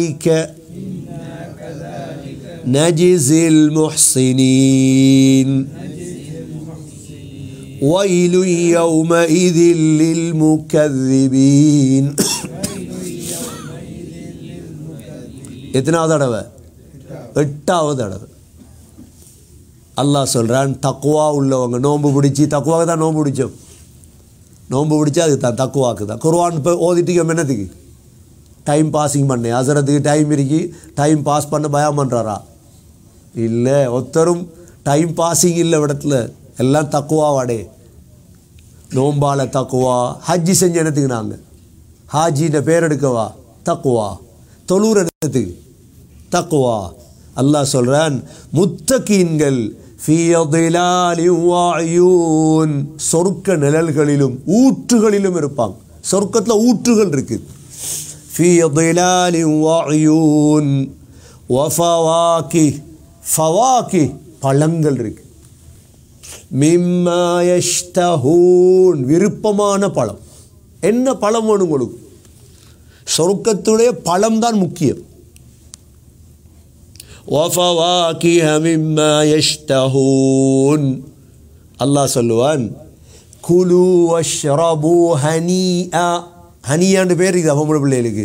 نجزي المحسنين ويل يومئذ للمكذبين எத்தனாவது தடவை எட்டாவது தடவை அல்லாஹ் சொல்கிறான் தக்குவா உள்ளவங்க நோன்பு பிடிச்சி தக்குவாக தான் நோன்பு பிடிச்சோம் நோன்பு பிடிச்சா அது தான் தக்குவாக்கு தான் குர்ஆன் இப்போ ஓதிட்டு என்னத்துக்கு டைம் பாஸிங் பண்ணேன் அசரத்துக்கு டைம் இருக்கு டைம் பாஸ் பண்ண பயம் பண்ணுறாரா இல்லை ஒருத்தரும் டைம் பாஸிங் இல்லை இடத்துல எல்லாம் தக்குவாவாடே நோம்பால தக்குவா ஹஜ்ஜி செஞ்ச என்னத்துக்கு நாங்கள் ஹாஜின்ற பேர் எடுக்கவா தக்குவா தொழூர் என்னத்துக்கு தக்குவா அல்லாஹ் சொல்கிறான் முத்தகீன்கள் ஃபீ ظِلَالٍ وَعُيُونٍ சொர்க்க நிழல்களிலும் ஊற்றுகளிலும் இருப்பாங்க சொர்க்கத்தில் ஊற்றுகள் இருக்குது ஃபீ ظِلَالٍ وَعُيُونٍ وَفَوَاكِهْ ஃபவாக்கி பழங்கள் இருக்கு மிம்மா யஷ்தஹூன் விருப்பமான பழம் என்ன பழம் வேணும் உங்களுக்கு சொர்க்கத்துடைய பழம் தான் முக்கியம் وَفَوَاكِهَ مِمَّا يَشْتَهُونَ அல்லாஹ் சொல்லுவான் குலு வஷ்ரபு ஹனீஆ ஹனியான்னு பேர் இது அவங்களோட பிள்ளைகளுக்கு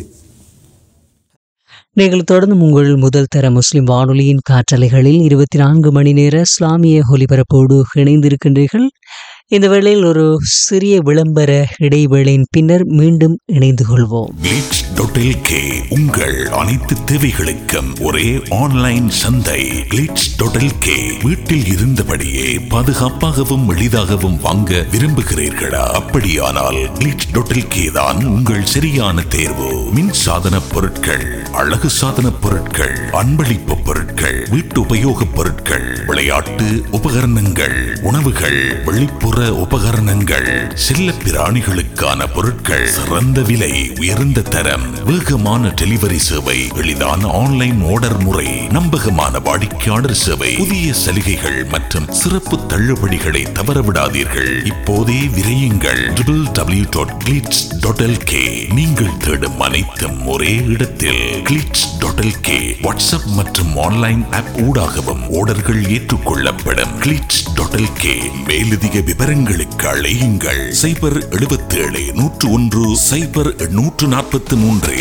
நீங்கள் தொடர்ந்து உங்கள் முதல் தர முஸ்லிம் வானொலியின் காற்றலைகளில் இருபத்தி நான்கு மணி நேர இஸ்லாமிய ஒலிபரப்போடு இணைந்திருக்கின்றீர்கள் இந்த வேளையில் ஒரு சிறிய விளம்பர இடைவேளையின் பின்னர் மீண்டும் இணைந்து கொள்வோம் கிளிட்ஸ் டாட் கே உங்கள் அனைத்து தேவைகளுக்கும் ஒரே ஆன்லைன் சந்தை கிளிட்ஸ் டாட் கே வீட்டில் இருந்தபடியே பாதுகாப்பாகவும் எளிதாகவும் வாங்க விரும்புகிறீர்களா அப்படியானால் கிளிட்ஸ் டாட் கே தான் உங்கள் சரியான தேர்வு மின் சாதன பொருட்கள் அழகு சாதன பொருட்கள் அன்பளிப்பு பொருட்கள் வீட்டு உபயோகப் பொருட்கள் விளையாட்டு உபகரணங்கள் உணவுகள் வெளிப்புற உபகரணங்கள் செல்ல பிராணிகளுக்கான பொருட்கள் சிறந்த விலை உயர்ந்த தரம் வேகமான டெலிவரி சேவை எளிதான ஆன்லைன் ஆர்டர் முறை நம்பகமான வாடிக்கையாளர் சேவை புதிய சலுகைகள் மற்றும் சிறப்பு தள்ளுபடிகளை தவறவிடாதீர்கள் இப்போதே விரையுங்கள் டபிள்யூ டாட் கிளிட்ஸ் டாட் நீங்கள் தேடும் அனைத்தும் ஒரே இடத்தில் கிளிட்ஸ் டாட் கே வாட்ஸ்அப் மற்றும் ஆன்லைன் ஆப் ஊடாகவும் ஆர்டர்கள் ஏற்றுக்கொள்ளப்படும் கிளிட்ஸ் டாட் கே மேலதிக விவரங்களுக்கு அழையுங்கள் சைபர் எழுபத்தேழு நூற்று ஒன்று சைபர் நூற்று நாற்பத்தி மூன்று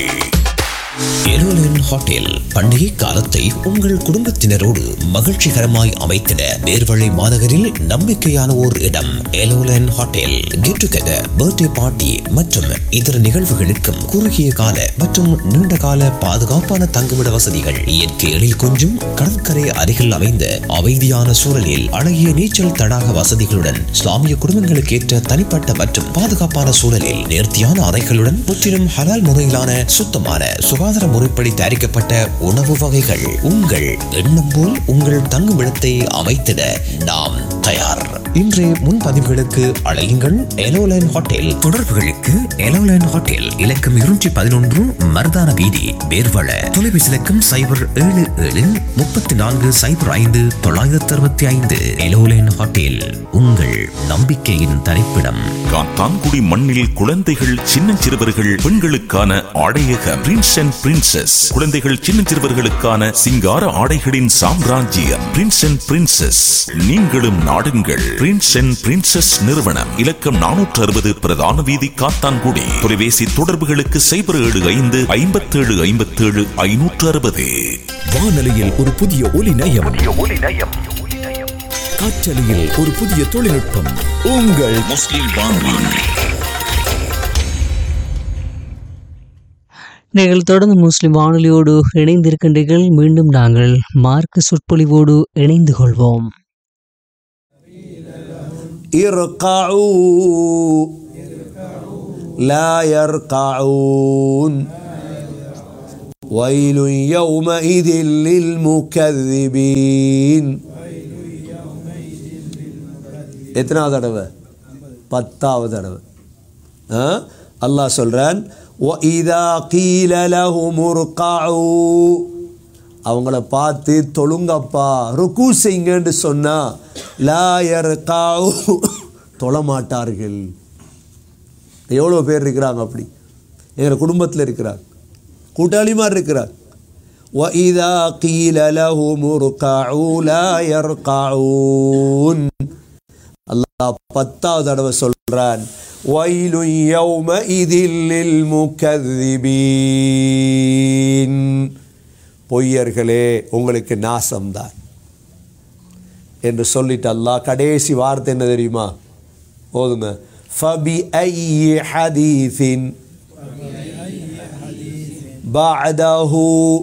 எருலின் ஹோட்டல் பண்டிகை காலத்தை உங்கள் குடும்பத்தினரோடு மகிழ்ச்சிகரமாய் அமைத்திட நேர்வழி மாநகரில் நம்பிக்கையான ஓர் இடம் எலோலன் hotel get together birthday party மற்றும் இதர நிகழ்வுகளுக்கும் குறுகிய கால மற்றும் நீண்ட கால பாதுகாப்பான தங்குமிட வசதிகள் இயற்கை எழில் கொஞ்சும் கடற்கரை அருகில் அமைந்த அமைதியான சூழலில் அழகிய நீச்சல் தடாக வசதிகளுடன் இஸ்லாமிய குடும்பங்களுக்கு ஏற்ற தனிப்பட்ட மற்றும் பாதுகாப்பான சூழலில் நேர்த்தியான அறைகளுடன் முற்றிலும் ஹலால் முறையிலான சுத்தமான சுகாதார முறைப்படி தயாரிக்கப்பட்ட உணவு வகைகள் உங்கள் எண்ணம் போல் உங்கள் தங்குமிடத்தை அமைத்திட நாம் தயார் இன்றைய முன்பதிவுகளுக்கு அழையுங்கள் எலோலைன் ஹோட்டல் தொடர்புகளுக்கு எலோலைன் ஹோட்டல் இலக்கம் இருநூற்றி பதினொன்று மருதான வீதி வேர்வள தொலைபேசி இலக்கம் சைபர் ஏழு ஏழு முப்பத்தி நான்கு சைபர் ஐந்து தொள்ளாயிரத்தி அறுபத்தி ஐந்து எலோலைன் ஹோட்டல் உங்கள் நம்பிக்கையின் தரிப்பிடம் காத்தான்குடி மண்ணில் குழந்தைகள் சின்னஞ்சிறுவர்கள் பெண்களுக்கான ஆடையக பிரின்ஸ் அண்ட் பிரின்சஸ் குழந்தைகள் சின்னஞ்சிறுவர்களுக்கான சிங்கார ஆடைகளின் சாம்ராஜ்யம் பிரின்ஸ் அண்ட் பிரின்சஸ் நீங்களும் நாடுங்கள் பிரின்ஸ் அண்ட் பிரின்சஸ் நிறுவனம் இலக்கம் நானூற்று அறுபது பிரதான வீதி காத்தான்குடி தொலைபேசி தொடர்புகளுக்கு சைபர் ஏழு ஐந்து ஐம்பத்தேழு ஐம்பத்தேழு ஐநூற்று அறுபது வானொலியில் ஒரு புதிய ஒலி நயம் காற்றலையில் ஒரு புதிய தொழில்நுட்பம் உங்கள் முஸ்லிம் வானொலி நீங்கள் தொடர்ந்து முஸ்லிம் வானொலியோடு இணைந்திருக்கின்றீர்கள் மீண்டும் நாங்கள் மார்க்க சொற்பொழிவோடு இணைந்து கொள்வோம் ارقعوا لا يرقعون ويل يومئذ للمكذبين எத்தனாவது தடவை பத்தாவது தடவை ஆ? அல்லாஹ் சொல்றான் وَإِذَا قِيلَ لَهُمُ ارْكَعُوا அவங்கள பார்த்து தொழுங்கப்பா ருக்கு செய்யுங்கன்னு சொன்னா லாயர் காவு தொழமாட்டார்கள் எவ்வளோ பேர் இருக்கிறாங்க அப்படி எங்கள் குடும்பத்தில் இருக்கிறார் கூட்டாளி மாதிரி இருக்கிறார் وإذا قيل لهم اركعوا لا يركعون அல்லாஹ் பத்தாவது தடவை சொல்றான் வயலு யௌம இதில் முக்கதிபீன் பொய்யர்களே உங்களுக்கு நாசம்தான் என்று சொல்லிட்டு அல்லாஹ் கடைசி வார்த்தை என்ன தெரியுமா போதுங்க ஃபபி ஐ ஹதீஸின் بعده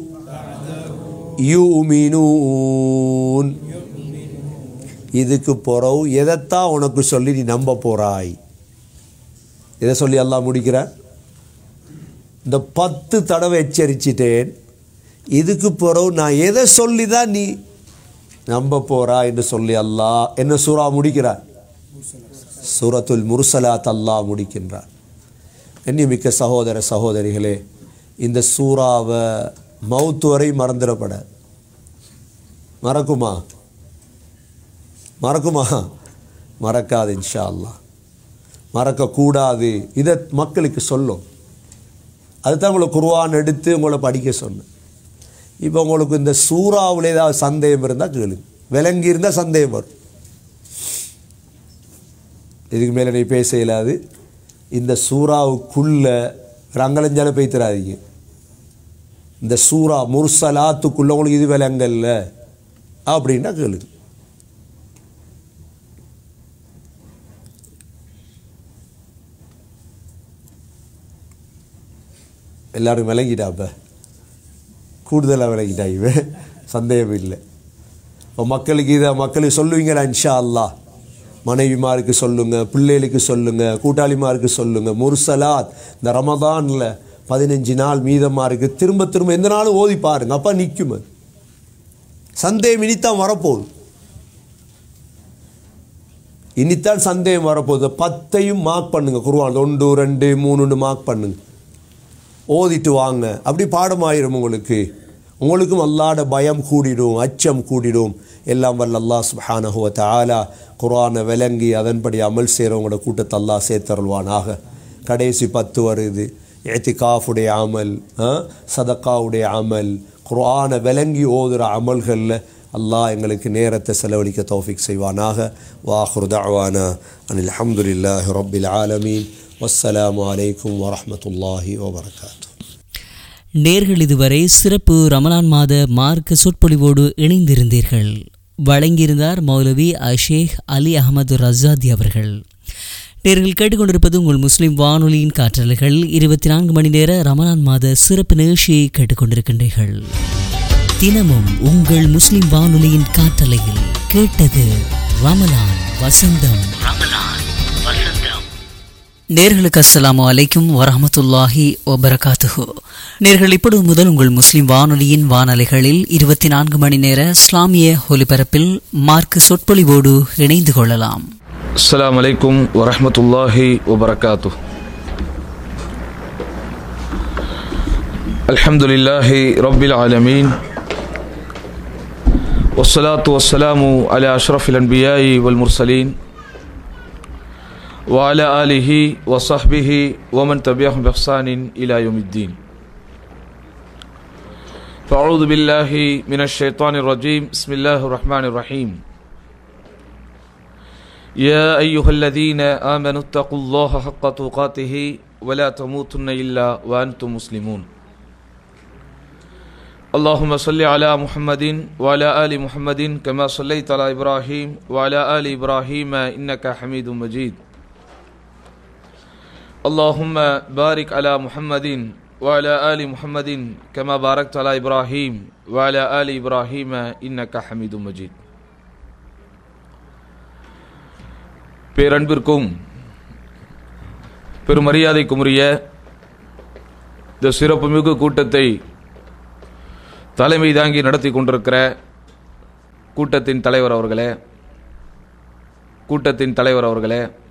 யூமினூன் இதுக்கு பிறகு எதைத்தான் உனக்கு சொல்லி நீ நம்ப போறாய் எதை சொல்லி எல்லாம் முடிக்கிறான் இந்த பத்து தடவை எச்சரிச்சிட்டேன் இதுக்கு பிறகு நான் எதை சொல்லி தான் நீ நம்ப போறா என்று சொல்லி அல்லாஹ் என்ன சூறா முடிக்கிறார் சூரத்துல் முர்சலாத் அல்லாஹ் முடிக்கின்றார் எண்ணிமிக்க சகோதர சகோதரிகளே இந்த சூறாவை மவுத்து வரை மறந்துடப்பட மறக்குமா மறக்குமா மறக்காது இன்ஷா அல்லாஹ் மறக்கக்கூடாது இதை மக்களுக்கு சொல்லும் அதுதான் உங்களை குர்ஆன் எடுத்து உங்களை படிக்க சொன்னேன் இப்போ உங்களுக்கு இந்த சூறாவில் ஏதாவது சந்தேகம் இருந்தால் கேளுங்க விளங்கி இருந்தால் சந்தேகம் வரும் இதுக்கு மேலே நீ பேச இயலாது இந்த சூறாவுக்குள்ள ரங்கலஞ்சால பேய்த்திராதீங்க இந்த சூறா முர்சலாத்துக்குள்ள உங்களுக்கு இது விளங்கல்ல அப்படின்னா கேளுங்க எல்லாரும் விளங்கிட்டா அப்போ கூடுதலாக விளங்கிட்டா இவன் சந்தேகம் இல்லை இப்போ மக்களுக்கு இதை மக்களுக்கு சொல்லுவீங்களா இன்ஷா அல்லாஹ் மனைவிமாருக்கு சொல்லுங்க பிள்ளைகளுக்கு சொல்லுங்க கூட்டாளிமாருக்கு சொல்லுங்க முர்சலாத் இந்த ரமதானில் பதினஞ்சு நாள் மீதமாக இருக்கு திரும்ப திரும்ப எந்த நாளும் ஓதி பாருங்க அப்போ நிற்கும் அது சந்தேகம் இனித்தான் வரப்போகுது இனித்தான் சந்தேகம் வரப்போகுது பத்தையும் மார்க் பண்ணுங்க குருவான் ஒன்று ரெண்டு மூணுன்னு மார்க் பண்ணுங்க ஓதிட்டு வாங்க அப்படி பாடமாயிரும் உங்களுக்கு உங்களுக்கும் அல்லாட பயம் கூடிடும் அச்சம் கூடிடும் எல்லாம் வல்ல அல்லாஹ் சுப்ஹானஹு வ தஆலா குர்ஆனை விளங்கி அதன்படி அமல் செய்கிறவங்களோட கூட்டத்தை அல்லாஹ் சேர்த்தருள்வானாக கடைசி பத்து வருது ஏத்திகாஃபுடைய அமல் ஆ, சதக்காவுடைய அமல் குர்ஆனை விளங்கி ஓதுகிற அமல்களில் அல்லாஹ் எங்களுக்கு நேரத்தை செலவழிக்க தௌஃபிக் செய்வானாக வாஹுர் தஅவானா அனில் அல்ஹம்துலில்லாஹி ரப்பில் ஆலமீன் வஸ்ஸலாமு அலைக்கும் வரஹ்மத்துல்லாஹி வபரகாத்துஹு நேர்கள் இதுவரை சிறப்பு ரமலான் மாத மார்க்க சொற்பொழிவோடு இணைந்திருந்தீர்கள் வழங்கியிருந்தார் மௌலவி அஷேக் அலி அகமது ரசாதி அவர்கள் நேர்கள் கேட்டுக்கொண்டிருப்பது உங்கள் முஸ்லிம் வானொலியின் காற்றலைகள் இருபத்தி நான்கு மணி நேர ரமலான் மாத சிறப்பு நிகழ்ச்சியை கேட்டுக்கொண்டிருக்கின்றீர்கள் தினமும் உங்கள் முஸ்லிம் வானொலியின் காற்றலையில் கேட்டது ரமலான் வசந்தம் நேர்களுக்கு அஸ்ஸலாமு அலைக்கும் வரஹமத்துல்லாஹி வபரகாத்துஹு நேர்கள் இப்பொழுது முதல் உங்கள் முஸ்லிம் வானொலியின் வானலைகளில் இருபத்தி நான்கு மணி நேர இஸ்லாமிய ஒலிபரப்பில் மார்க்கு சொற்பொழிவோடு இணைந்து கொள்ளலாம் السلام عليكم ورحمة الله وبركاته الحمد لله رب العالمين والصلاة والسلام على أشرف الأنبياء والمرسلين وعلى آله وصحبه ومن تبعهم بإحسان إلى يوم الدين فأعوذ بالله من الشيطان الرجيم بسم الله الرحمن الرحيم يا أيها الذين آمنوا اتقوا الله حق تقاته ولا تموتن إلا وأنتم مسلمون اللهم صل على محمد وعلى آل محمد كما صليت على إبراهيم وعلى آل إبراهيم إنك حميد مجيد اللهم بارك على محمد وعلى آل محمد كما باركت على إبراهيم وعلى آل إبراهيم إنك حميد مجيد பேரன்பிற்கும் பெருமரியாதைக்கும் உரிய இந்த சிறப்புமிகு கூட்டத்தை தலைமை தாங்கி நடத்தி கொண்டிருக்கிற கூட்டத்தின் தலைவர் அவர்களே கூட்டத்தின் தலைவர் அவர்களே